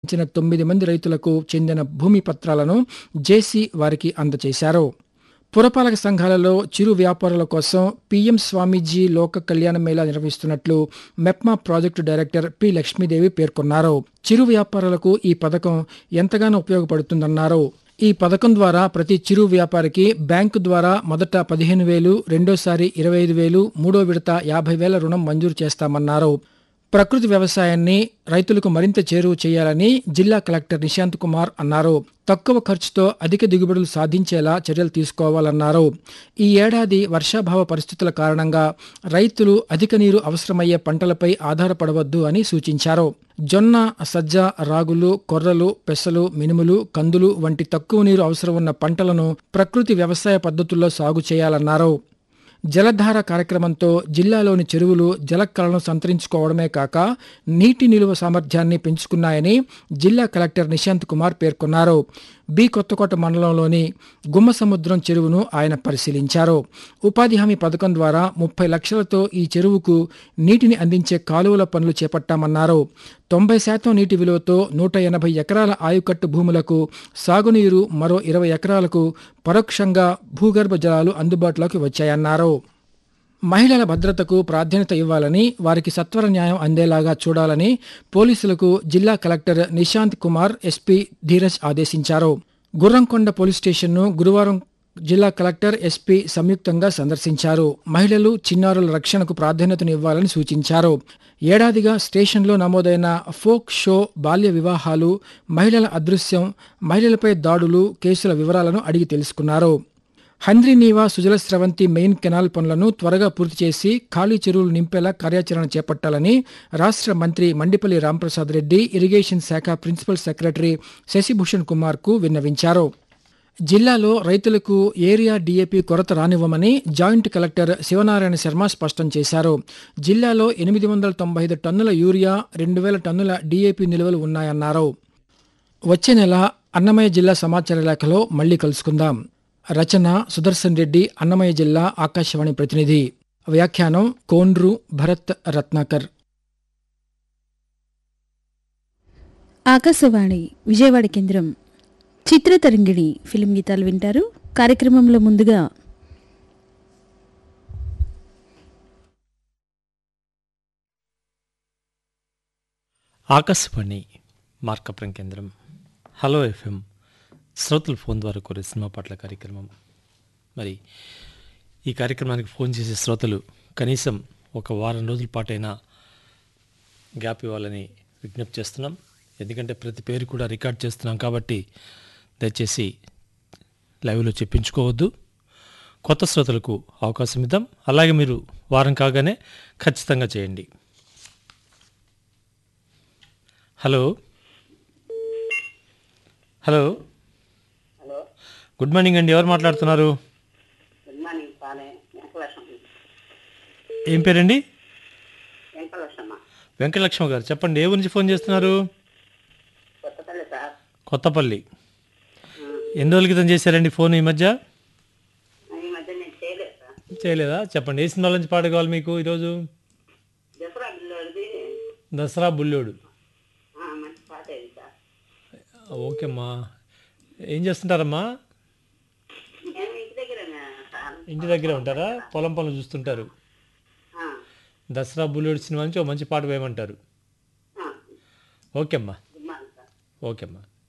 ఇచ్చిన తొమ్మిది మంది రైతులకు చెందిన భూమి పత్రాలను జేసీ వారికి అందజేశారు పురపాలక సంఘాలలో చిరు వ్యాపారుల కోసం పీఎం స్వామీజీ లోక కళ్యాణ మేళా నిర్వహిస్తున్నట్లు MEPMA project director P Lakshmidevi పేర్కొన్నారు చిరు వ్యాపారులకు ఈ పథకం ఎంతగానో ఉపయోగపడుతుందన్నారు ఈ పథకం ద్వారా ప్రతి చిరు వ్యాపారికి బ్యాంకు ద్వారా మొదట పదిహేను వేలు రెండోసారి ఇరవై ఐదు వేలు మూడో విడత యాభై వేల రుణం మంజూరు చేస్తామన్నారు ప్రకృతి వ్యవసాయాన్ని రైతులకు మరింత చేరువ చేయాలని జిల్లా కలెక్టర్ నిశాంత్ కుమార్ అన్నారు తక్కువ ఖర్చుతో అధిక దిగుబడులు సాధించేలా చర్యలు తీసుకోవాలన్నారు ఈ ఏడాది వర్షాభావ పరిస్థితుల కారణంగా రైతులు అధిక నీరు అవసరమయ్యే పంటలపై ఆధారపడవద్దు అని సూచించారు జొన్న సజ్జ రాగులు కొర్రలు పెసలు మినుములు కందులు వంటి తక్కువ నీరు అవసరం ఉన్న పంటలను ప్రకృతి వ్యవసాయ పద్ధతుల్లో సాగు చేయాలన్నారు జలధార కార్యక్రమంతో జిల్లాలోని చెరువులు జలకళను సంతరించుకోవడమే కాక నీటి నిలువ సామర్థ్యాన్ని పెంచుకున్నాయని జిల్లా కలెక్టర్ నిశాంత్ కుమార్ పేర్కొన్నారు బి కొత్తకోట మండలంలోని గుమ్మసముద్రం చెరువును ఆయన పరిశీలించారు ఉపాధి హామీ పథకం ద్వారా ముప్పై లక్షలతో ఈ చెరువుకు నీటిని అందించే కాలువల పనులు చేపట్టామన్నారు తొంభై శాతం నీటి విలువతో నూట ఎనభై ఎకరాల ఆయుకట్టు భూములకు సాగునీరు మరో ఇరవై ఎకరాలకు పరోక్షంగా భూగర్భ జలాలు అందుబాటులోకి వచ్చాయన్నారు మహిళల భద్రతకు ప్రాధాన్యత ఇవ్వాలని వారికి సత్వర న్యాయం అందేలాగా చూడాలని పోలీసులకు జిల్లా కలెక్టర్ నిశాంత్ కుమార్ ఎస్పీ ధీరజ్ ఆదేశించారు గుర్రంకొండ పోలీస్ స్టేషన్ను గురువారం జిల్లా కలెక్టర్ ఎస్పీ సంయుక్తంగా సందర్శించారు మహిళలు చిన్నారుల రక్షణకు ప్రాధాన్యతను ఇవ్వాలని సూచించారు ఏడాదిగా స్టేషన్లో నమోదైన ఫోక్ షో బాల్య వివాహాలు మహిళల అదృశ్యం మహిళలపై దాడులు కేసుల వివరాలను అడిగి తెలుసుకున్నారు హంద్రీనీవా సుజల స్రవంతి మెయిన్ కెనాల్ పనులను త్వరగా పూర్తి చేసి ఖాళీ చెరువులు నింపేలా కార్యాచరణ చేపట్టాలని రాష్ట్ర మంత్రి మండిపల్లి రాంప్రసాద్ రెడ్డి ఇరిగేషన్ శాఖ ప్రిన్సిపల్ సెక్రటరీ శశిభూషణ్ కుమార్ కు విన్నవించారు జిల్లాలో రైతులకు ఏరియా డీఏపీ కొరత రానివ్వమని జాయింట్ కలెక్టర్ శివనారాయణ శర్మ స్పష్టం చేశారు జిల్లాలో ఎనిమిది వందల తొంభై ఐదు టన్నుల యూరియా రెండు వేల టన్నుల డీఏపీ నిల్వలు ఉన్నాయన్నారు వచ్చే నెల అన్నమయ్య జిల్లా సమాచార లేఖలో మళ్లీ కలుసుకుందాం రచన సుదర్శన్ రెడ్డి అన్నమయ్య జిల్లా ఆకాశవాణి ప్రతినిధి వ్యాఖ్యానం కోండ్రు భరత్ రత్నాకర్ ఆకాశవాణి విజయవాడ కేంద్రం చిత్రతరంగిణి ఫిలిం గీతాలు వింటారు కార్యక్రమంలో ముందుగా ఆకాశవాణి మార్కపురం కేంద్రం హలో ఎఫ్ఎం శ్రోతలు ఫోన్ ద్వారా కోరే సినిమా పాటల కార్యక్రమం మరి ఈ కార్యక్రమానికి ఫోన్ చేసే శ్రోతలు కనీసం ఒక వారం రోజుల పాటైనా గ్యాప్ ఇవ్వాలని విజ్ఞప్తి చేస్తున్నాం ఎందుకంటే ప్రతి పేరు కూడా రికార్డ్ చేస్తున్నాం కాబట్టి దయచేసి లైవ్లో చెప్పించుకోవద్దు కొత్త శ్రోతలకు అవకాశం ఇద్దాం అలాగే మీరు వారం కాగానే ఖచ్చితంగా చేయండి hello hello hello good morning అండి ఎవరు మాట్లాడుతున్నారు గుడ్ మార్నింగ్ పాలే వెంకటలక్ష్మ ఏం పేరండి వెంకటలక్ష్మ వెంకటలక్ష్మ గారు చెప్పండి ఏ ఊరి నుంచి ఫోన్ చేస్తున్నారు కొత్తపల్లి సార్ కొత్తపల్లి ఎన్ని రోజుల క్రితం చేశారండి ఫోన్ ఈ మధ్య ఈ మధ్య నేను చేయలేదు సార్ చేయలేదా చెప్పండి ఏ సినిమాల నుంచి పాట కావాలి మీకు ఈరోజు దసరా బిల్లుది దసరా బుల్లోడు మంచి పాట ఇది సార్ ఓకే అమ్మా ఏం చేస్తుంటారమ్మా నేను ఇంటి దగ్గర సార్ ఇంటి దగ్గర ఉంటారా పొలం పనులు చూస్తుంటారు ఆ, దసరా బుల్లోడు సినిమా నుంచి ఒక మంచి పాట వేయమంటారు ఆ. ఓకే అమ్మా గుడ్ మార్నింగ్ సార్ ఓకే అమ్మా